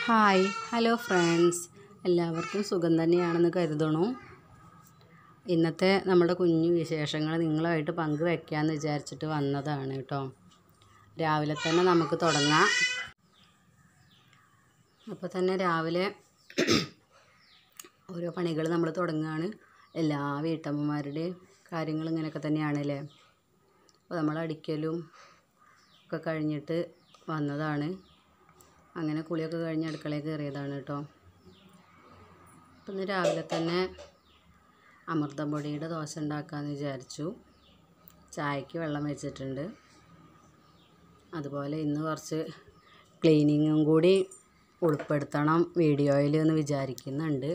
hi hello friends എല്ലാവർക്കും സുഖം തന്നെയാണെന്ന് കരുതണു ഇന്നത്തെ നമ്മുടെ കുഞ്ഞു വിശേഷങ്ങൾ നിങ്ങളുമായിട്ട് പങ്കുവെക്കാമെന്ന് വിചാരിച്ചിട്ട് വന്നതാണ് കേട്ടോ രാവിലെ തന്നെ നമുക്ക് തുടങ്ങാം അപ്പോൾ തന്നെ രാവിലെ ഓരോ പണികൾ നമ്മൾ തുടങ്ങുകയാണ് എല്ലാ വീട്ടമ്മമാരുടെയും കാര്യങ്ങൾ ഇങ്ങനെയൊക്കെ തന്നെയാണല്ലേ അപ്പോൾ നമ്മൾ അടിക്കലും ഒക്കെ കഴിഞ്ഞിട്ട് വന്നതാണ് അങ്ങനെ കുളിയൊക്കെ കഴിഞ്ഞ് അടുക്കളയിൽ കയറിയതാണ് കേട്ടോ അപ്പം ഇന്ന് രാവിലെ തന്നെ അമൃതം പൊടിയുടെ ദോശ ഉണ്ടാക്കാമെന്ന് വിചാരിച്ചു ചായക്ക് വെള്ളം വെച്ചിട്ടുണ്ട് അതുപോലെ ഇന്ന് കുറച്ച് ക്ലീനിങ്ങും കൂടി ഉൾപ്പെടുത്തണം വീഡിയോയിൽ എന്ന് വിചാരിക്കുന്നുണ്ട്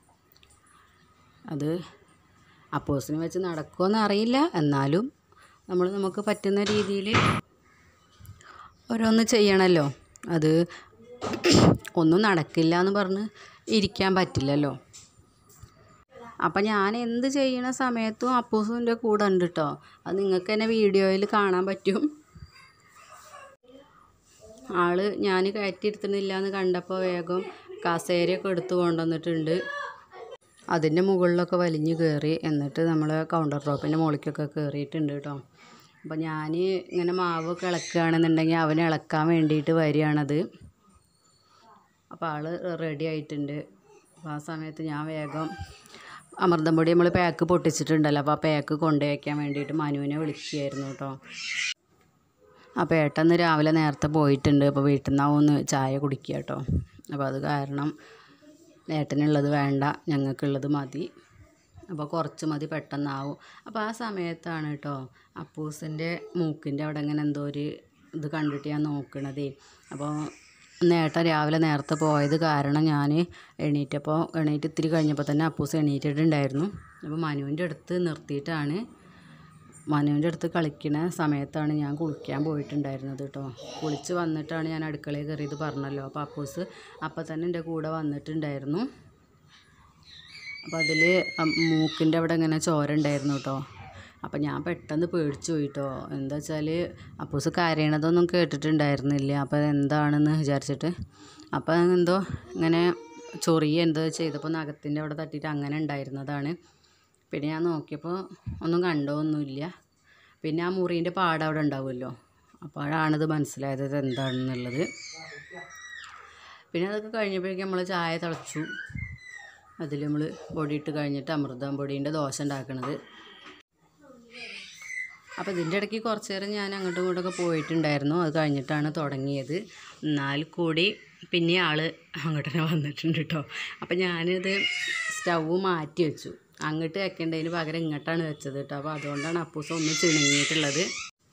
അത് അപ്പോസിന് വെച്ച് നടക്കുമെന്ന് അറിയില്ല എന്നാലും നമ്മൾ നമുക്ക് പറ്റുന്ന രീതിയിൽ ഓരോന്ന് ചെയ്യണമല്ലോ അത് ഒന്നും നടക്കില്ല എന്ന് പറഞ്ഞ് ഇരിക്കാൻ പറ്റില്ലല്ലോ അപ്പം ഞാൻ എന്ത് ചെയ്യണ സമയത്തും അപ്പൂസിൻ്റെ കൂടെ ഉണ്ട് കേട്ടോ അത് നിങ്ങൾക്ക് തന്നെ വീഡിയോയിൽ കാണാൻ പറ്റും ആള് ഞാൻ കയറ്റിയിരുത്തുന്നില്ല എന്ന് കണ്ടപ്പോൾ വേഗം കസേരയൊക്കെ എടുത്ത് കൊണ്ടുവന്നിട്ടുണ്ട് അതിൻ്റെ മുകളിലൊക്കെ വലിഞ്ഞ് കയറി എന്നിട്ട് നമ്മൾ കൗണ്ടർ ടോപ്പിൻ്റെ മുകളിലേക്കൊക്കെ കയറിയിട്ടുണ്ട് കേട്ടോ അപ്പോൾ ഞാൻ ഇങ്ങനെ മാവൊക്കെ ഇളക്കുകയാണെന്നുണ്ടെങ്കിൽ അവനെ ഇളക്കാൻ വേണ്ടിയിട്ട് വരികയാണത് അപ്പോൾ ആൾ റെഡി ആയിട്ടുണ്ട് അപ്പോൾ ആ സമയത്ത് ഞാൻ വേഗം അമൃതം പൊടി നമ്മൾ പാക്ക് പൊട്ടിച്ചിട്ടുണ്ടല്ലോ അപ്പോൾ ആ പാക്ക് കൊണ്ടുവയ്ക്കാൻ വേണ്ടിയിട്ട് മനുവിനെ വിളിക്കുകയായിരുന്നു കേട്ടോ അപ്പോൾ ഏട്ടന്ന് രാവിലെ നേരത്തെ പോയിട്ടുണ്ട് അപ്പോൾ വീട്ടിൽ നിന്നാവുമെന്ന് ചായ കുടിക്കുക കേട്ടോ അപ്പോൾ അത് കാരണം ഏട്ടനുള്ളത് വേണ്ട ഞങ്ങൾക്കുള്ളത് മതി അപ്പോൾ കുറച്ച് മതി പെട്ടെന്നാവും അപ്പോൾ ആ സമയത്താണ് കേട്ടോ അപ്പൂസിൻ്റെ മൂക്കിൻ്റെ അവിടെ ഇങ്ങനെ എന്തോ ഒരു ഇത് കണ്ടിട്ട് ഞാൻ നോക്കണതേ അപ്പോൾ നേട്ടൻ രാവിലെ നേരത്തെ പോയത് കാരണം ഞാൻ എണീറ്റപ്പോൾ എണീറ്റ് ഇത്തിരി കഴിഞ്ഞപ്പോൾ തന്നെ അപ്പൂസ് എണീറ്റിട്ടുണ്ടായിരുന്നു അപ്പോൾ മനുവിൻ്റെ അടുത്ത് നിർത്തിയിട്ടാണ് മനുവിൻ്റെ അടുത്ത് കളിക്കുന്ന സമയത്താണ് ഞാൻ കുളിക്കാൻ പോയിട്ടുണ്ടായിരുന്നത് കേട്ടോ കുളിച്ച് വന്നിട്ടാണ് ഞാൻ അടുക്കളയിൽ കയറിയത് പറഞ്ഞല്ലോ അപ്പോൾ അപ്പൂസ് അപ്പം തന്നെ എൻ്റെ കൂടെ വന്നിട്ടുണ്ടായിരുന്നു അപ്പോൾ അതിൽ മൂക്കിൻ്റെ അവിടെ ഇങ്ങനെ ചോര ഉണ്ടായിരുന്നു കേട്ടോ അപ്പം ഞാൻ പെട്ടെന്ന് പേടിച്ചു പോയി കേട്ടോ എന്താ വെച്ചാൽ അപ്പൂസ് കരയണതൊന്നും കേട്ടിട്ടുണ്ടായിരുന്നില്ല അപ്പോൾ എന്താണെന്ന് വിചാരിച്ചിട്ട് അപ്പം എന്തോ ഇങ്ങനെ ചൊറിയ എന്തോ ചെയ്തപ്പോൾ നഖത്തിൻ്റെ അവിടെ തട്ടിയിട്ട് അങ്ങനെ ഉണ്ടായിരുന്നതാണ് പിന്നെ ഞാൻ നോക്കിയപ്പോൾ ഒന്നും കണ്ടൊന്നുമില്ല പിന്നെ ആ മുറീൻ്റെ പാട് അവിടെ ഉണ്ടാവുമല്ലോ അപ്പോഴാണിത് മനസ്സിലായത് ഇത് എന്താണെന്നുള്ളത് പിന്നെ അതൊക്കെ കഴിഞ്ഞപ്പോഴേക്കും നമ്മൾ ചായ തിളച്ചു അതിൽ നമ്മൾ പൊടി ഇട്ട് കഴിഞ്ഞിട്ട് അമൃതം പൊടീൻ്റെ ദോശ ഉണ്ടാക്കണത് അപ്പോൾ ഇതിൻ്റെ ഇടയ്ക്ക് കുറച്ച് നേരം ഞാൻ അങ്ങോട്ടും ഇങ്ങോട്ടൊക്കെ പോയിട്ടുണ്ടായിരുന്നു അത് കഴിഞ്ഞിട്ടാണ് തുടങ്ങിയത് എന്നാൽ കൂടി പിന്നെ ആൾ അങ്ങോട്ട് തന്നെ വന്നിട്ടുണ്ട് കേട്ടോ അപ്പോൾ ഞാനിത് സ്റ്റൗവ് മാറ്റി വെച്ചു അങ്ങോട്ട് വെക്കേണ്ടതിന് പകരം ഇങ്ങോട്ടാണ് വെച്ചത് കേട്ടോ അപ്പോൾ അതുകൊണ്ടാണ് അപ്പൂസ് ഒന്ന് ചിണുങ്ങിയിട്ടുള്ളത്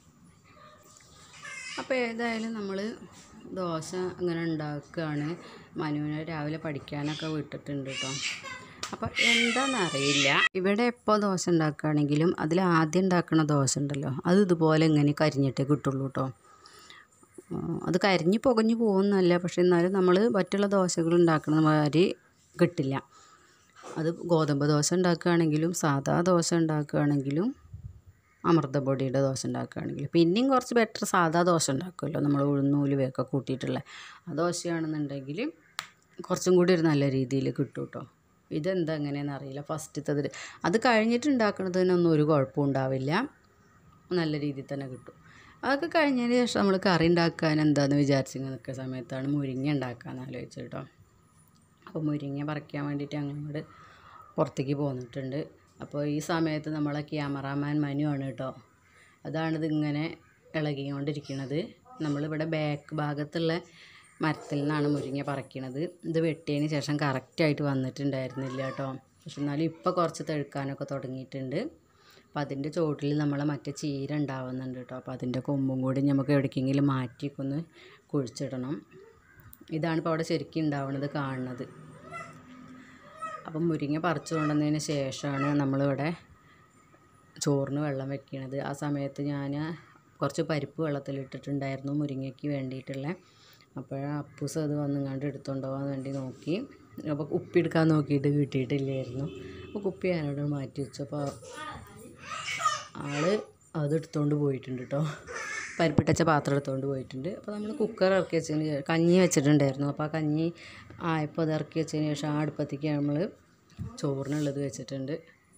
അപ്പോൾ ഏതായാലും നമ്മൾ ദോശ അങ്ങനെ ഉണ്ടാക്കുകയാണ് മനുവിനെ രാവിലെ പഠിക്കാനൊക്കെ വിട്ടിട്ടുണ്ട് കേട്ടോ അപ്പോൾ എന്താണെന്നറിയില്ല ഇവിടെ എപ്പോൾ ദോശ ഉണ്ടാക്കുകയാണെങ്കിലും അതിൽ ആദ്യം ഉണ്ടാക്കുന്ന ദോശ ഉണ്ടല്ലോ അത് ഇതുപോലെ ഇങ്ങനെ കരിഞ്ഞിട്ടേ കിട്ടുള്ളൂ കേട്ടോ അത് കരിഞ്ഞ് പുകഞ്ഞ് പോകുന്നല്ല പക്ഷെ എന്നാലും നമ്മൾ മറ്റുള്ള ദോശകൾ ഉണ്ടാക്കുന്ന മാതിരി കിട്ടില്ല അത് ഗോതമ്പ് ദോശ ഉണ്ടാക്കുകയാണെങ്കിലും സാധാ ദോശ ഉണ്ടാക്കുകയാണെങ്കിലും അമൃതപ്പൊടിയുടെ ദോശ ഉണ്ടാക്കുകയാണെങ്കിലും പിന്നെയും കുറച്ച് ബെറ്റർ സാധാ ദോശ ഉണ്ടാക്കുമല്ലോ നമ്മൾ ഉഴുന്ന് ഉലുവയൊക്കെ കൂട്ടിയിട്ടുള്ള ആ ദോശയാണെന്നുണ്ടെങ്കിൽ കുറച്ചും കൂടി ഒരു നല്ല രീതിയിൽ കിട്ടും കേട്ടോ ഇതെന്താ എങ്ങനെയാണെന്ന് അറിയില്ല ഫസ്റ്റത്തതിൽ അത് കഴിഞ്ഞിട്ട് ഉണ്ടാക്കുന്നതിനൊന്നും ഒരു കുഴപ്പവും ഉണ്ടാവില്ല നല്ല രീതിയിൽ തന്നെ കിട്ടും അതൊക്കെ കഴിഞ്ഞതിന് ശേഷം നമ്മൾ കറി ഉണ്ടാക്കാൻ എന്താണെന്ന് വിചാരിച്ച് നിൽക്കുന്ന സമയത്താണ് മുരിങ്ങ ഉണ്ടാക്കാമെന്ന് ആലോചിച്ചത് കേട്ടോ അപ്പോൾ മുരിങ്ങ പറിക്കാൻ വേണ്ടിയിട്ട് അങ്ങോട്ട് പുറത്തേക്ക് പോന്നിട്ടുണ്ട് അപ്പോൾ ഈ സമയത്ത് നമ്മളെ ക്യാമറാമാൻ മനു ആണ് കേട്ടോ അതാണിത് ഇങ്ങനെ ഇളകിക്കൊണ്ടിരിക്കുന്നത് നമ്മളിവിടെ ബാക്ക് ഭാഗത്തുള്ള മരത്തിൽ നിന്നാണ് മുരിങ്ങ പറിക്കണത് ഇത് വെട്ടിയതിന് ശേഷം കറക്റ്റായിട്ട് വന്നിട്ടുണ്ടായിരുന്നില്ല കേട്ടോ പക്ഷെ എന്നാലും ഇപ്പോൾ കുറച്ച് തെഴുക്കാനൊക്കെ തുടങ്ങിയിട്ടുണ്ട് അപ്പോൾ അതിൻ്റെ ചോട്ടിൽ നമ്മളെ മറ്റേ ചീര ഉണ്ടാവുന്നുണ്ട് കേട്ടോ അപ്പോൾ അതിൻ്റെ കൊമ്പും കൂടി നമുക്ക് എവിടേക്കെങ്കിലും മാറ്റിയൊക്കെ ഒന്ന് കുഴിച്ചിടണം ഇതാണ് ഇപ്പോൾ അവിടെ ശരിക്കും ഉണ്ടാവുന്നത് കാണുന്നത് അപ്പം മുരിങ്ങ പറിച്ചു കൊണ്ടുവന്നതിന് ശേഷമാണ് നമ്മളിവിടെ ചോറിന് വെള്ളം വെക്കണത് ആ സമയത്ത് ഞാൻ കുറച്ച് പരിപ്പ് വെള്ളത്തിലിട്ടിട്ടുണ്ടായിരുന്നു മുരിങ്ങയ്ക്ക് വേണ്ടിയിട്ടുള്ള അപ്പോൾ അപ്പൂസ് അത് വന്നിങ്ങാണ്ട് എടുത്തുകൊണ്ട് പോകാൻ വേണ്ടി നോക്കി അപ്പോൾ ഉപ്പിയെടുക്കാൻ നോക്കിയിട്ട് കിട്ടിയിട്ടില്ലായിരുന്നു അപ്പോൾ കുപ്പി ഞാനോട് മാറ്റി വെച്ചു അപ്പോൾ ആള് അത് എടുത്തുകൊണ്ട് പോയിട്ടുണ്ട് കേട്ടോ പരിപ്പിട്ടച്ച പാത്രം എടുത്തുകൊണ്ട് പോയിട്ടുണ്ട് അപ്പോൾ നമ്മൾ കുക്കർ ഇറക്കി വെച്ചതിന് ശേഷം കഞ്ഞി വെച്ചിട്ടുണ്ടായിരുന്നു അപ്പോൾ ആ കഞ്ഞി ആയപ്പോൾ അത് ഇറക്കി വെച്ചതിന് ശേഷം ആ അടുപ്പത്തേക്ക് നമ്മൾ ചോറിനുള്ളത് വെച്ചിട്ടുണ്ട്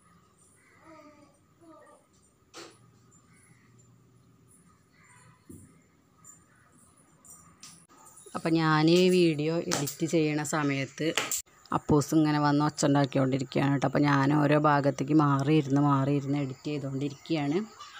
അപ്പം ഞാൻ ഈ വീഡിയോ എഡിറ്റ് ചെയ്യണ സമയത്ത് അപ്പൂസ് ഇങ്ങനെ വന്ന് ഒച്ച ഉണ്ടാക്കിക്കൊണ്ടിരിക്കുകയാണ് കേട്ടോ അപ്പോൾ ഞാൻ ഓരോ ഭാഗത്തേക്ക് മാറിയിരുന്ന് മാറിയിരുന്ന് എഡിറ്റ് ചെയ്തുകൊണ്ടിരിക്കുകയാണ്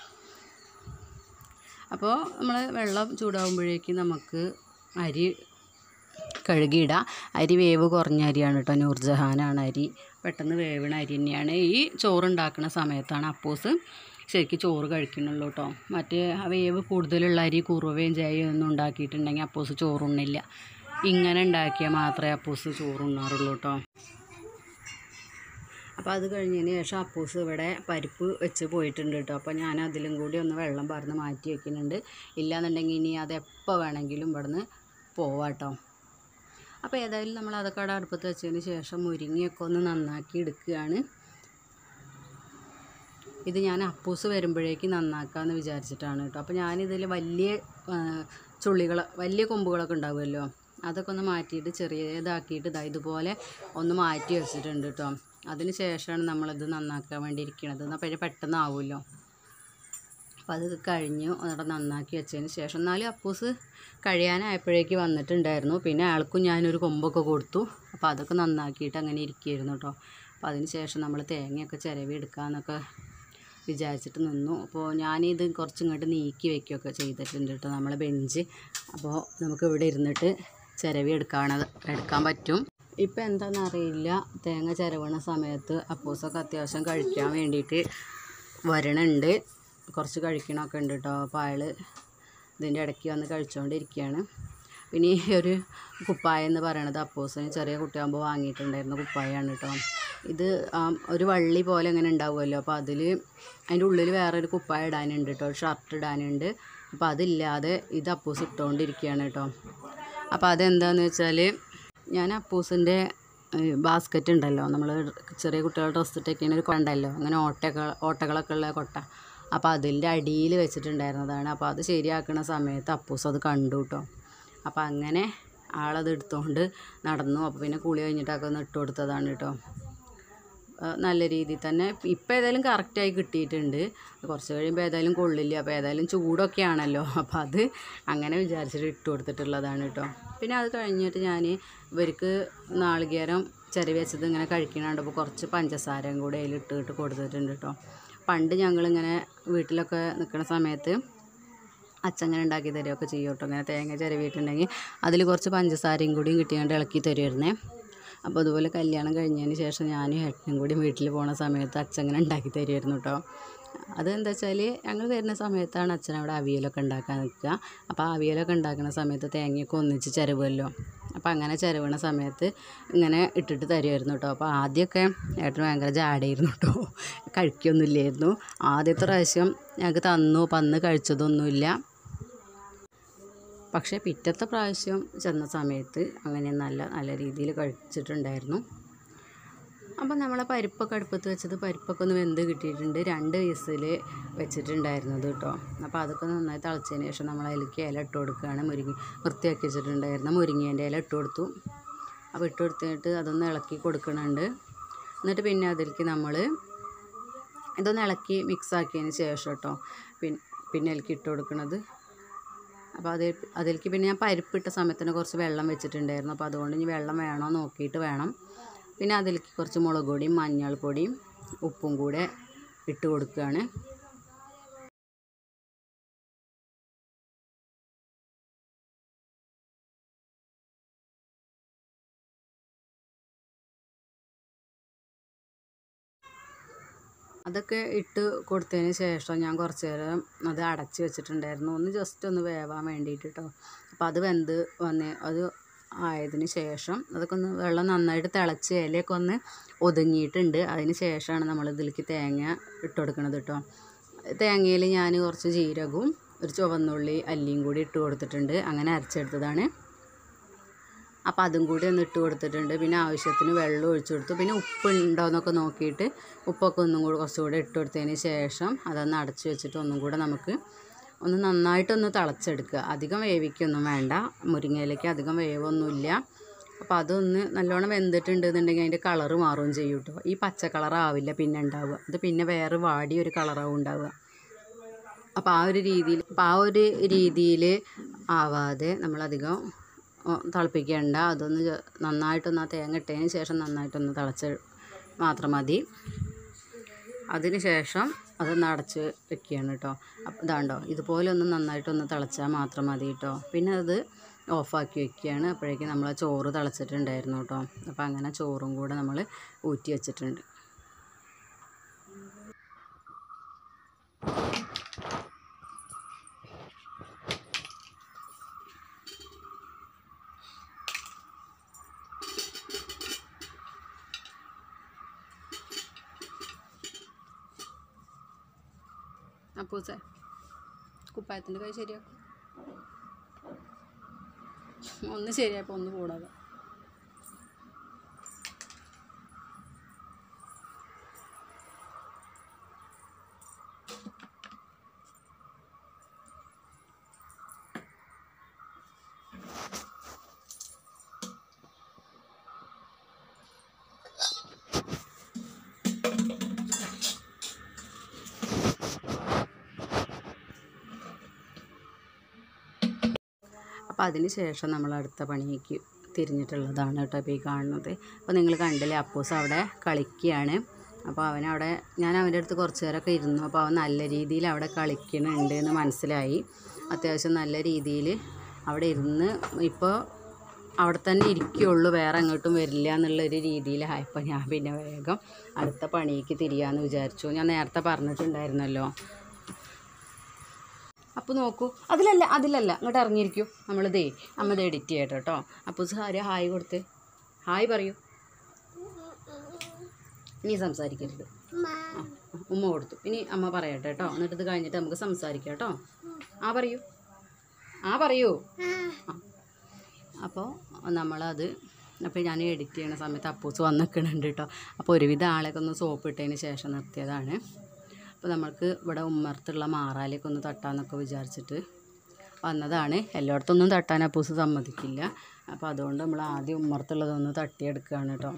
അപ്പോൾ നമ്മൾ വെള്ളം ചൂടാകുമ്പോഴേക്കും നമുക്ക് അരി കഴുകിയിടാം അരി വേവ് കുറഞ്ഞ അരിയാണ് കേട്ടോ നൂർജഹാനാണ് അരി പെട്ടെന്ന് വേവണ അരി തന്നെയാണ് ഈ ചോറുണ്ടാക്കുന്ന സമയത്താണ് അപ്പൂസ് ശരിക്കും ചോറ് കഴിക്കുന്നുള്ളൂ കേട്ടോ മറ്റേ ആ വേവ് കൂടുതലുള്ള അരി കുറുവയും ജയയും ഒന്നും ഉണ്ടാക്കിയിട്ടുണ്ടെങ്കിൽ അപ്പൂസ് ചോറുണ്ണില്ല ഇങ്ങനെ ഉണ്ടാക്കിയാൽ മാത്രമേ അപ്പൂസ് ചോറുണ്ണാറുള്ളൂ കേട്ടോ അപ്പോൾ അത് കഴിഞ്ഞതിന് ശേഷം അപ്പൂസ് ഇവിടെ പരിപ്പ് വെച്ച് പോയിട്ടുണ്ട് കേട്ടോ അപ്പോൾ ഞാൻ അതിലും കൂടി ഒന്ന് വെള്ളം പറഞ്ഞ് മാറ്റി വെക്കുന്നുണ്ട് ഇല്ലാന്നുണ്ടെങ്കിൽ ഇനി അത് എപ്പോൾ വേണമെങ്കിലും ഇവിടുന്ന് പോവാട്ടോ അപ്പോൾ ഏതായാലും നമ്മൾ അതൊക്കെ അവിടെ അടുപ്പത്ത് വെച്ചതിന് ശേഷം മുരിങ്ങയൊക്കെ ഒന്ന് നന്നാക്കി എടുക്കുകയാണ് ഇത് ഞാൻ അപ്പൂസ് വരുമ്പോഴേക്ക് നന്നാക്കാമെന്ന് വിചാരിച്ചിട്ടാണ് കേട്ടോ അപ്പോൾ ഞാനിതിൽ വലിയ ചുള്ളികൾ വലിയ കൊമ്പുകളൊക്കെ ഉണ്ടാവുമല്ലോ അതൊക്കെ ഒന്ന് മാറ്റിയിട്ട് ചെറിയതാക്കിയിട്ട് ഇതാ ഇതുപോലെ ഒന്ന് മാറ്റി വെച്ചിട്ടുണ്ട് കേട്ടോ അതിന് ശേഷമാണ് നമ്മളിത് നന്നാക്കാൻ വേണ്ടി ഇരിക്കണത് എന്നാൽ പിന്നെ പെട്ടെന്ന് ആവുമല്ലോ അപ്പോൾ അത് കഴിഞ്ഞു അവിടെ നന്നാക്കി വെച്ചതിന് ശേഷം എന്നാലും അപ്പൂസ് കഴിയാനായപ്പോഴേക്ക് വന്നിട്ടുണ്ടായിരുന്നു പിന്നെ അയാൾക്കും ഞാനൊരു കൊമ്പൊക്കെ കൊടുത്തു അപ്പോൾ അതൊക്കെ നന്നാക്കിയിട്ട് അങ്ങനെ ഇരിക്കുകയായിരുന്നു കേട്ടോ അപ്പോൾ അതിന് ശേഷം നമ്മൾ തേങ്ങയൊക്കെ ചിരവി എടുക്കാമെന്നൊക്കെ വിചാരിച്ചിട്ട് നിന്നു അപ്പോൾ ഞാനിത് കുറച്ച് ഇങ്ങോട്ട് നീക്കി വെക്കുകയൊക്കെ ചെയ്തിട്ടുണ്ട് കേട്ടോ നമ്മളെ ബെഞ്ച് അപ്പോൾ നമുക്ക് ഇവിടെ ഇരുന്നിട്ട് ചിരവി എടുക്കാണത് എടുക്കാൻ പറ്റും ഇപ്പം എന്താണെന്ന് അറിയില്ല തേങ്ങ ചിരവണ സമയത്ത് അപ്പൂസൊക്കെ അത്യാവശ്യം കഴിക്കാൻ വേണ്ടിയിട്ട് വരണുണ്ട് കുറച്ച് കഴിക്കണമൊക്കെ ഉണ്ട് കേട്ടോ അപ്പോൾ അയാൾ ഇതിൻ്റെ ഇടയ്ക്ക് വന്ന് കഴിച്ചുകൊണ്ടിരിക്കുകയാണ് പിന്നെ ഈ ഒരു കുപ്പായം എന്ന് പറയണത് അപ്പൂസിന് ചെറിയ കുട്ടിയാകുമ്പോൾ വാങ്ങിയിട്ടുണ്ടായിരുന്ന കുപ്പായമാണ് കേട്ടോ ഇത് ആ, ഒരു വള്ളി പോലെ ഇങ്ങനെ ഉണ്ടാവുമല്ലോ അപ്പോൾ അതിൽ അതിൻ്റെ ഉള്ളിൽ വേറൊരു കുപ്പായം ഇടാനുണ്ട് കേട്ടോ ഷർട്ട് ഇടാനുണ്ട് അപ്പോൾ അതില്ലാതെ ഇത് അപ്പൂസ് ഇട്ടുകൊണ്ടിരിക്കുകയാണ് കേട്ടോ അപ്പോൾ അതെന്താണെന്ന് വെച്ചാൽ ഞാൻ അപ്പൂസിൻ്റെ ബാസ്ക്കറ്റ് ഉണ്ടല്ലോ നമ്മൾ ചെറിയ കുട്ടികളുടെ ഡ്രസ്സ് ഇട്ടൊക്കെയാണ് ഒരു കൊട്ട ഉണ്ടല്ലോ അങ്ങനെ ഓട്ടകൾ ഓട്ടകളൊക്കെ ഉള്ള കൊട്ട അപ്പോൾ അതിൻ്റെ അടിയിൽ വെച്ചിട്ടുണ്ടായിരുന്നതാണ് അപ്പോൾ അത് ശരിയാക്കുന്ന സമയത്ത് അപ്പൂസ് അത് കണ്ടു കേട്ടോ അപ്പോൾ അങ്ങനെ ആളത് എടുത്തുകൊണ്ട് നടന്നു അപ്പോൾ പിന്നെ കുളി കഴിഞ്ഞിട്ടൊക്കെ ഒന്ന് ഇട്ട് കൊടുത്തതാണ് കേട്ടോ ആ, നല്ല രീതിയിൽ തന്നെ ഇപ്പം ഏതായാലും കറക്റ്റായി കിട്ടിയിട്ടുണ്ട് കുറച്ച് കഴിയുമ്പോൾ ഏതായാലും കൊള്ളില്ല അപ്പോൾ ഏതായാലും ചൂടൊക്കെ ആണല്ലോ അപ്പോൾ അത് അങ്ങനെ വിചാരിച്ചിട്ട് ഇട്ട് കൊടുത്തിട്ടുള്ളതാണ് കേട്ടോ പിന്നെ അത് കഴിഞ്ഞിട്ട് ഞാൻ ഇവർക്ക് നാളികേരം ചെറിയ വെച്ചത് ഇങ്ങനെ കഴിക്കണുണ്ട് അപ്പോൾ കുറച്ച് പഞ്ചസാരയും കൂടെ അതിൽ ഇട്ടിട്ട് കൊടുത്തിട്ടുണ്ട് കേട്ടോ പണ്ട് ഞങ്ങളിങ്ങനെ വീട്ടിലൊക്കെ നിൽക്കുന്ന സമയത്ത് അച്ഛൻ ഇങ്ങനെ ഉണ്ടാക്കി തരുമൊക്കെ ചെയ്യും കേട്ടോ ഇങ്ങനെ തേങ്ങ ചിരവിയിട്ടുണ്ടെങ്കിൽ അതിൽ കുറച്ച് പഞ്ചസാരയും കൂടിയും കിട്ടിയാണ്ട് ഇളക്കി തരുമായിരുന്നേ അപ്പോൾ അതുപോലെ കല്യാണം കഴിഞ്ഞതിന് ശേഷം ഞാനും ഏട്ടനും കൂടി വീട്ടിൽ പോണ സമയത്ത് അച്ഛൻ ഇങ്ങനെ ഉണ്ടാക്കി തരുമായിരുന്നു കേട്ടോ അതെന്താ വെച്ചാൽ ഞങ്ങൾ വരുന്ന സമയത്താണ് അച്ഛൻ അവിടെ അവിയലൊക്കെ ഉണ്ടാക്കാൻ നിൽക്കുക അപ്പോൾ ആ അവിയലൊക്കെ ഉണ്ടാക്കുന്ന സമയത്ത് തേങ്ങയൊക്കെ ഒന്നിച്ച് ചിരവുമല്ലോ അപ്പോൾ അങ്ങനെ ചിരവണ സമയത്ത് ഇങ്ങനെ ഇട്ടിട്ട് തരുമായിരുന്നു കേട്ടോ അപ്പോൾ ആദ്യമൊക്കെ ഏട്ടന് ഭയങ്കര ജാടയായിരുന്നു കേട്ടോ കഴിക്കൊന്നുമില്ലായിരുന്നു ആദ്യത്തെ പ്രാവശ്യം ഞങ്ങൾക്ക് തന്നു പന്ന് കഴിച്ചതൊന്നുമില്ല പക്ഷേ പിറ്റത്തെ പ്രാവശ്യം ചെന്ന സമയത്ത് അങ്ങനെ നല്ല നല്ല രീതിയിൽ കഴിച്ചിട്ടുണ്ടായിരുന്നു അപ്പം നമ്മളെ പരിപ്പൊക്കെ അടുപ്പത്ത് വെച്ചത് പരിപ്പൊക്കെ ഒന്ന് വെന്ത് കിട്ടിയിട്ടുണ്ട് രണ്ട് വിസിൽ വെച്ചിട്ടുണ്ടായിരുന്നത് കേട്ടോ അപ്പോൾ അതൊക്കെ നന്നായി തിളച്ചതിന് ശേഷം നമ്മൾ അതിലേക്ക് ഇല ഇട്ട് കൊടുക്കുകയാണ് മുരിങ്ങ വൃത്തിയാക്കി വെച്ചിട്ടുണ്ടായിരുന്ന മുരിങ്ങേൻ്റെ ഇല ഇട്ട് കൊടുത്തു അപ്പോൾ ഇട്ട് കൊടുത്തിട്ട് അതൊന്ന് ഇളക്കി കൊടുക്കുന്നുണ്ട് എന്നിട്ട് പിന്നെ അതിലേക്ക് നമ്മൾ ഇതൊന്ന് ഇളക്കി മിക്സ് ആക്കിയതിന് ശേഷം കേട്ടോ പിന്നെ പിന്നെ അതിലേക്ക് ഇട്ട് കൊടുക്കുന്നത് അപ്പോൾ അത് അതിലേക്ക് പിന്നെ ഞാൻ പരിപ്പിട്ട സമയത്തിന് കുറച്ച് വെള്ളം വെച്ചിട്ടുണ്ടായിരുന്നു അപ്പോൾ അതുകൊണ്ട് ഇനി വെള്ളം വേണോ നോക്കിയിട്ട് വേണം പിന്നെ അതിലേക്ക് കുറച്ച് മുളക് പൊടിയും മഞ്ഞൾപ്പൊടിയും ഉപ്പും കൂടെ ഇട്ട് കൊടുക്കുകയാണ് അതൊക്കെ ഇട്ട് കൊടുത്തതിന് ശേഷം ഞാൻ കുറച്ച് നേരം അത് അടച്ച് വെച്ചിട്ടുണ്ടായിരുന്നു ഒന്ന് ജസ്റ്റ് ഒന്ന് വേവാൻ വേണ്ടിയിട്ട് കേട്ടോ അപ്പോൾ അത് വെന്ത് വന്ന് അത് ആയതിന് ശേഷം അതൊക്കെ ഒന്ന് വെള്ളം നന്നായിട്ട് തിളച്ച് ഇലയൊക്കെ ഒന്ന് ഒതുങ്ങിയിട്ടുണ്ട് അതിന് ശേഷമാണ് നമ്മൾ ഇതിലേക്ക് തേങ്ങ ഇട്ട് കൊടുക്കുന്നത് കേട്ടോ തേങ്ങയിൽ ഞാൻ കുറച്ച് ജീരകവും ഒരു ചുവന്നുള്ളി അല്ലിയും കൂടി ഇട്ട് കൊടുത്തിട്ടുണ്ട് അങ്ങനെ അരച്ചെടുത്തതാണ് അപ്പോൾ അതും കൂടി ഒന്ന് ഇട്ട് കൊടുത്തിട്ടുണ്ട് പിന്നെ ആവശ്യത്തിന് വെള്ളം ഒഴിച്ചു കൊടുത്തു പിന്നെ ഉപ്പ് ഉണ്ടോ എന്നൊക്കെ നോക്കിയിട്ട് ഉപ്പൊക്കെ ഒന്നും കൂടി കുറച്ചുകൂടെ ഇട്ട് കൊടുത്തതിന് ശേഷം അതൊന്ന് അടച്ചു വെച്ചിട്ട് ഒന്നും കൂടെ നമുക്ക് ഒന്ന് നന്നായിട്ടൊന്ന് തിളച്ചെടുക്കുക അധികം വേവിക്കൊന്നും വേണ്ട മുരിങ്ങയിലേക്ക് അധികം വേവൊന്നുമില്ല അപ്പോൾ അതൊന്ന് നല്ലോണം വെന്തിട്ടുണ്ട് എന്നുണ്ടെങ്കിൽ അതിൻ്റെ കളറ് മാറുകയും ചെയ്യും കേട്ടോ ഈ പച്ച കളറാവില്ല പിന്നെ ഉണ്ടാവുക അത് പിന്നെ വേറെ വാടിയ ഒരു കളറാവും ഉണ്ടാവുക അപ്പോൾ ആ ഒരു രീതിയിൽ അപ്പോൾ ആ ഒരു രീതിയിൽ ആവാതെ നമ്മളധികം ഓ, തിളപ്പിക്കേണ്ട അതൊന്ന് ചെ- നന്നായിട്ടൊന്ന് ആ തേങ്ങ ഇട്ടതിന് ശേഷം നന്നായിട്ടൊന്ന് തിളച്ച് മാത്രം മതി അതിന് ശേഷം അതൊന്ന് അടച്ച് വെക്കുകയാണ് കേട്ടോ അപ്പം ഇതാണ്ടോ ഇതുപോലെ ഒന്ന് നന്നായിട്ടൊന്ന് തിളച്ചാൽ മാത്രം മതി കേട്ടോ പിന്നെ അത് ഓഫാക്കി വെക്കുകയാണ് അപ്പോഴേക്കും നമ്മൾ ആ ചോറ് തിളച്ചിട്ടുണ്ടായിരുന്നു കേട്ടോ അപ്പോൾ അങ്ങനെ ചോറും കൂടെ നമ്മൾ ഊറ്റി വെച്ചിട്ടുണ്ട് അപ്പൂസേ കുപ്പായത്തിൻ്റെ കൈ ശരിയാക്കും ഒന്ന് ശരിയായപ്പോൾ ഒന്ന് കൂടാതെ അപ്പോൾ അതിന് ശേഷം നമ്മൾ അടുത്ത പണിക്ക് തിരിഞ്ഞിട്ടുള്ളതാണ് കേട്ടോ ഇപ്പോൾ ഈ കാണുന്നത് അപ്പോൾ നിങ്ങൾ കണ്ടില്ലേ അപ്പൂസ് അവിടെ കളിക്കുകയാണ് അപ്പോൾ അവനവിടെ ഞാൻ അവൻ്റെ അടുത്ത് കുറച്ച് നേരമൊക്കെ ഇരുന്നു അപ്പോൾ അവൻ നല്ല രീതിയിൽ അവിടെ കളിക്കുന്നുണ്ട് എന്ന് മനസ്സിലായി അത്യാവശ്യം നല്ല രീതിയിൽ അവിടെ ഇരുന്ന് ഇപ്പോൾ അവിടെ തന്നെ ഇരിക്കുകയുള്ളൂ വേറെ എങ്ങോട്ടും വരില്ല എന്നുള്ളൊരു രീതിയിലായപ്പോൾ ഞാൻ പിന്നെ വേഗം അടുത്ത പണിക്ക് തിരിയാന്ന് വിചാരിച്ചു ഞാൻ നേരത്തെ പറഞ്ഞിട്ടുണ്ടായിരുന്നല്ലോ അപ്പോൾ നോക്കൂ അതിലല്ല അതിലല്ല ഇങ്ങോട്ട് ഇറങ്ങിയിരിക്കൂ നമ്മളിതേ അമ്മ ഇത് എഡിറ്റ് ചെയ്യട്ടെ കേട്ടോ അപ്പോൾ സാരി ഹായ് കൊടുത്ത് ഹായ് പറയൂ ഇനി സംസാരിക്കരുത് ആ, ഉമ്മ കൊടുത്തു ഇനി അമ്മ പറയട്ടെ കേട്ടോ എന്നിട്ട് ഇത് കഴിഞ്ഞിട്ട് നമുക്ക് സംസാരിക്കാം കേട്ടോ ആ പറയൂ ആ പറയൂ ആ അപ്പോൾ നമ്മളത് അപ്പോൾ ഞാൻ എഡിറ്റ് ചെയ്യണ സമയത്ത് അപ്പൂസ് വന്ന് നിൽക്കുന്നുണ്ട് കേട്ടോ അപ്പോൾ ഒരുവിധ ആളെയൊക്കെ ഒന്ന് സോപ്പ് ഇട്ടതിന് ശേഷം നിർത്തിയതാണ് അപ്പോൾ നമ്മൾക്ക് ഇവിടെ ഉമ്മർത്തുള്ള മാറാലേക്ക് ഒന്ന് തട്ടാന്നൊക്കെ വിചാരിച്ചിട്ട് വന്നതാണ് എല്ലായിടത്തൊന്നും തട്ടാൻ അപ്പൂസ് സമ്മതിക്കില്ല അപ്പോൾ അതുകൊണ്ട് നമ്മൾ ആദ്യം ഉമ്മർത്തുള്ളതൊന്ന് തട്ടിയെടുക്കുകയാണ് കേട്ടോ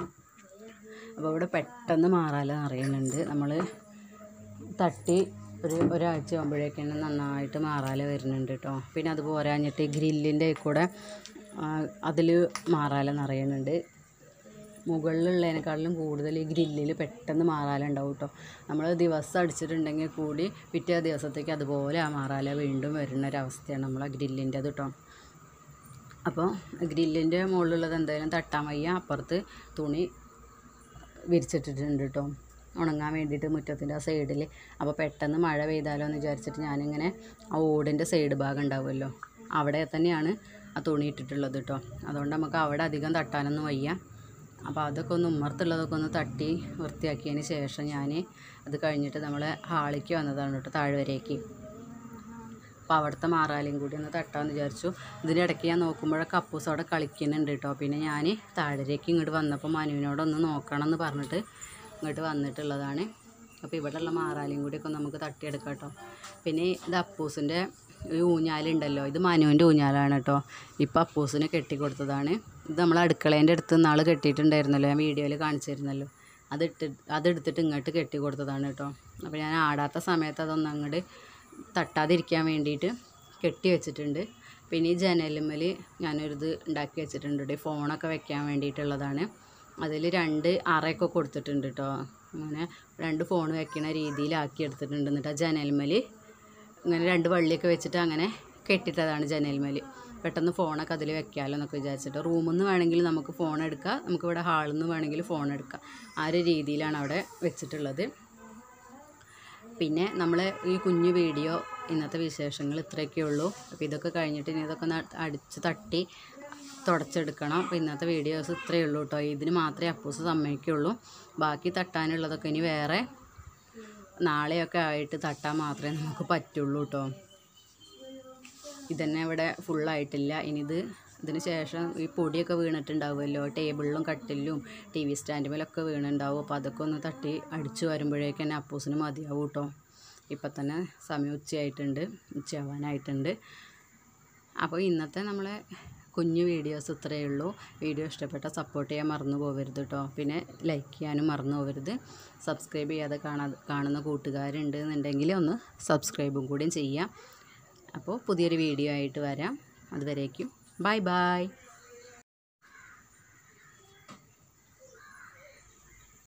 അപ്പോൾ ഇവിടെ പെട്ടെന്ന് മാറാല നിറയുന്നുണ്ട് നമ്മൾ തട്ടി ഒരു ഒരാഴ്ച ആകുമ്പോഴേക്കാണ് നന്നായിട്ട് മാറാല വരുന്നുണ്ട് കേട്ടോ പിന്നെ അത് പോരാഞ്ഞിട്ട് ഗ്രില്ലിൻ്റെ കൂടെ അതിൽ മാറാല നിറയുന്നുണ്ട് മുകളിലുള്ളതിനേക്കാളിലും കൂടുതൽ ഈ ഗ്രില്ലിൽ പെട്ടെന്ന് മാറാല ഉണ്ടാവും കേട്ടോ നമ്മൾ ദിവസം അടിച്ചിട്ടുണ്ടെങ്കിൽ കൂടി പിറ്റേ ദിവസത്തേക്ക് അതുപോലെ ആ മാറാല വീണ്ടും വരുന്ന ഒരവസ്ഥയാണ് നമ്മളെ ഗ്രില്ലിൻ്റെ അത് കേട്ടോ അപ്പോൾ ഗ്രില്ലിൻ്റെ മുകളിലുള്ളത് എന്തായാലും തട്ടാൻ വയ്യ അപ്പുറത്ത് തുണി വിരിച്ചിട്ടിട്ടുണ്ട് കേട്ടോ ഉണങ്ങാൻ വേണ്ടിയിട്ട് മുറ്റത്തിൻ്റെ ആ സൈഡിൽ അപ്പോൾ പെട്ടെന്ന് മഴ പെയ്താലോ എന്ന് വിചാരിച്ചിട്ട് ഞാനിങ്ങനെ ആ ഓടിൻ്റെ സൈഡ് ഭാഗം ഉണ്ടാവുമല്ലോ അവിടെ തന്നെയാണ് ആ തുണി ഇട്ടിട്ടുള്ളത് കേട്ടോ അതുകൊണ്ട് നമുക്ക് അവിടെ അധികം തട്ടാനൊന്നും വയ്യ അപ്പോൾ അതൊക്കെ ഒന്ന് ഉമ്മർത്തുള്ളതൊക്കെ ഒന്ന് തട്ടി വൃത്തിയാക്കിയതിന് ശേഷം ഞാൻ അത് കഴിഞ്ഞിട്ട് നമ്മൾ ഹാളിലേക്ക് വന്നതാണ് കേട്ടോ താഴ്വരയ്ക്ക് അപ്പോൾ അവിടുത്തെ മാറാലയും കൂടി ഒന്ന് തട്ടാമെന്ന് വിചാരിച്ചു ഇതിൻ്റെ ഇടയ്ക്ക് ഞാൻ നോക്കുമ്പോഴൊക്കെ അപ്പൂസ് അവിടെ കളിക്കുന്നുണ്ട് കേട്ടോ പിന്നെ ഞാൻ താഴേക്ക് ഇങ്ങോട്ട് വന്നപ്പോൾ മനുവിനോടൊന്ന് നോക്കണം എന്ന് പറഞ്ഞിട്ട് ഇങ്ങോട്ട് വന്നിട്ടുള്ളതാണ് അപ്പോൾ ഇവിടെയുള്ള മാറാലയും കൂടിയൊക്കെ നമുക്ക് തട്ടിയെടുക്കാം കേട്ടോ പിന്നെ ഇത് അപ്പൂസിൻ്റെ ഈ ഊഞ്ഞാലുണ്ടല്ലോ ഇത് മനുവിൻ്റെ ഊഞ്ഞാലാണ് കേട്ടോ ഇപ്പോൾ അപ്പൂസിന് കെട്ടിക്കൊടുത്തതാണ് ഇത് നമ്മൾ അടുക്കളേൻ്റെ അടുത്ത് നാൾ കെട്ടിയിട്ടുണ്ടായിരുന്നല്ലോ ഞാൻ വീഡിയോയിൽ കാണിച്ചിരുന്നല്ലോ അതിട്ട് അതെടുത്തിട്ട് ഇങ്ങോട്ട് കെട്ടി കൊടുത്തതാണ് കേട്ടോ അപ്പോൾ ഞാൻ ആടാത്ത സമയത്ത് അതൊന്ന് അങ്ങോട്ട് തട്ടാതിരിക്കാൻ വേണ്ടിയിട്ട് കെട്ടി വെച്ചിട്ടുണ്ട് പിന്നെ ഈ ജനലുമ്മൽ ഞാനൊരിത് ഉണ്ടാക്കി വെച്ചിട്ടുണ്ട് കേട്ടോ ഈ ഫോണൊക്കെ വെക്കാൻ വേണ്ടിയിട്ടുള്ളതാണ് അതിൽ രണ്ട് അറയൊക്കെ കൊടുത്തിട്ടുണ്ട് കേട്ടോ അങ്ങനെ രണ്ട് ഫോൺ വെക്കണ രീതിയിലാക്കി എടുത്തിട്ടുണ്ട് എന്നിട്ട് ആ ജനൽമേൽ ഇങ്ങനെ രണ്ട് വള്ളിയൊക്കെ വെച്ചിട്ട് അങ്ങനെ കെട്ടിട്ടതാണ് ജനൽമേൽ പെട്ടെന്ന് ഫോണൊക്കെ അതിൽ വെക്കാമല്ലോ എന്നൊക്കെ വിചാരിച്ചിട്ട് റൂമിൽ നിന്ന് വേണമെങ്കിൽ നമുക്ക് ഫോൺ എടുക്കാം നമുക്ക് ഇവിടെ ഹാളിൽ നിന്ന് വേണമെങ്കിൽ ഫോൺ എടുക്കാം ആ ഒരു രീതിയിലാണ് അവിടെ വെച്ചിട്ടുള്ളത് പിന്നെ നമ്മൾ ഈ കുഞ്ഞു വീഡിയോ ഇന്നത്തെ വിശേഷങ്ങൾ ഇത്രയൊക്കെ ഉള്ളൂ അപ്പോൾ ഇതൊക്കെ കഴിഞ്ഞിട്ട് ഇനി ഇതൊക്കെ ഒന്ന് അടിച്ച് തട്ടി തുടച്ചെടുക്കണം അപ്പോൾ ഇന്നത്തെ വീഡിയോസ് ഇത്രയേ ഉള്ളൂ കേട്ടോ ഇതിന് മാത്രമേ അപ്പൂസ് സമ്മതിക്കുള്ളൂ ബാക്കി തട്ടാനുള്ളതൊക്കെ ഇനി വേറെ നാളെയൊക്കെ ആയിട്ട് തട്ടാൻ മാത്രമേ നമുക്ക് പറ്റുള്ളൂ കേട്ടോ ഇതന്നെ ഇവിടെ ഫുള്ളായിട്ടില്ല ഇനി ഇത് ഇതിന് ശേഷം ഈ പൊടിയൊക്കെ വീണിട്ടുണ്ടാവുമല്ലോ ടേബിളിലും കട്ടിലും ടി വി സ്റ്റാൻഡുമേലൊക്കെ വീണുണ്ടാവും അപ്പോൾ അതൊക്കെ ഒന്ന് തട്ടി അടിച്ചു വരുമ്പോഴേക്ക് തന്നെ അപ്പൂസിന് മതിയാവും കേട്ടോ ഇപ്പം തന്നെ സമയം ഉച്ചയായിട്ടുണ്ട് ഉച്ചയാവാനായിട്ടുണ്ട് അപ്പോൾ ഇന്നത്തെ നമ്മളെ കുഞ്ഞു വീഡിയോസ് ഇത്രയേ ഉള്ളൂ വീഡിയോ ഇഷ്ടപ്പെട്ട സപ്പോർട്ട് ചെയ്യാൻ മറന്നു പോകരുത് കേട്ടോ പിന്നെ ലൈക്ക് ചെയ്യാനും മറന്നു പോകരുത് സബ്സ്ക്രൈബ് ചെയ്യാതെ കാണാ കാണുന്ന കൂട്ടുകാരുണ്ട് എന്നുണ്ടെങ്കിൽ ഒന്ന് സബ്സ്ക്രൈബും കൂടിയും ചെയ്യാം അപ്പോൾ പുതിയൊരു വീഡിയോ ആയിട്ട് വരാം അതുവരേക്കും ബൈ ബൈ